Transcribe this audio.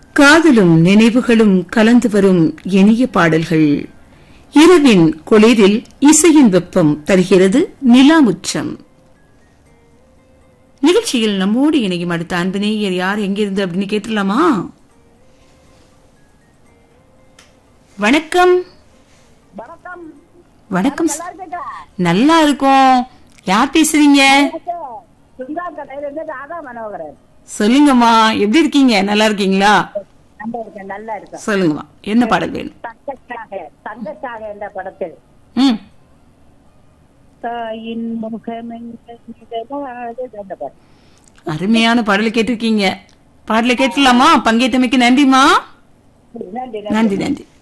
காதலும் நினைவுகளும் கலந்து வரும் இனிய பாடல்கள் இரவின் குளிரில் இசையின் வெப்பம் தருகிறது நிலாமுற்றம் நிகழ்ச்சியில் நம்மோடு இணையும் அடுத்த அன்பு நேயர் யார் எங்கிருந்து அப்படின்னு கேட்டுடலாமா வணக்கம் வணக்கம் வணக்கம் நல்லா இருக்கீங்களா? நல்லா இருக்கோம் யார் பேசுறீங்க சுந்தா கடையில இருந்து ராதா மனோகரன் சொல்லுங்கம்மா எப்படி இருக்கீங்க நல்லா இருக்கீங்களா நல்லா இருக்கேன் நல்லா இருக்கேன் சொல்லுங்கம்மா என்ன பாடல் வேணும் தங்கச்சாக தங்கச்சாக என்ற படத்தில் ம் தாயின் முகமெங்கள் நிழலாது அந்த படம் அருமையான பாடலை கேட்டிருக்கீங்க பாடலை கேட்டுலாமா பங்கேற்றமைக்கு நன்றிமா நன்றி நன்றி நன்றி